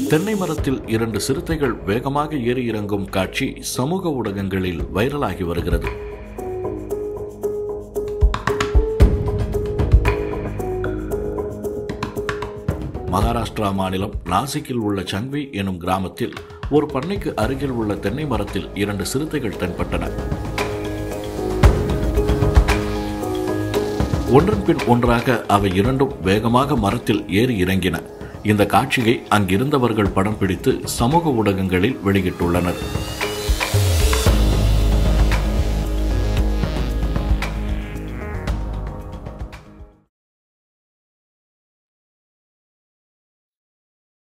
தென்னை மரத்தில் இரண்டு சிறுத்தைகள் வேகமாக ஏறி இறங்கும் காட்சி சமூக ஊடகங்களில் வைரலாகி வருகிறது மகாராஷ்டிரா மாநிலம் நாசிக்கில் உள்ள சங்வி எனும் கிராமத்தில் ஒரு பண்ணைக்கு அருகில் உள்ள தென்னை மரத்தில் இரண்டு சிறுத்தைகள் தென்பட்டன ஒன்றன் பின் ஒன்றாக அவை இரண்டும் வேகமாக மரத்தில் ஏறி இறங்கின இந்த காட்சியை அங்கிருந்தவர்கள் படம் பிடித்து சமூக ஊடகங்களில் வெளியிட்டுள்ளனர்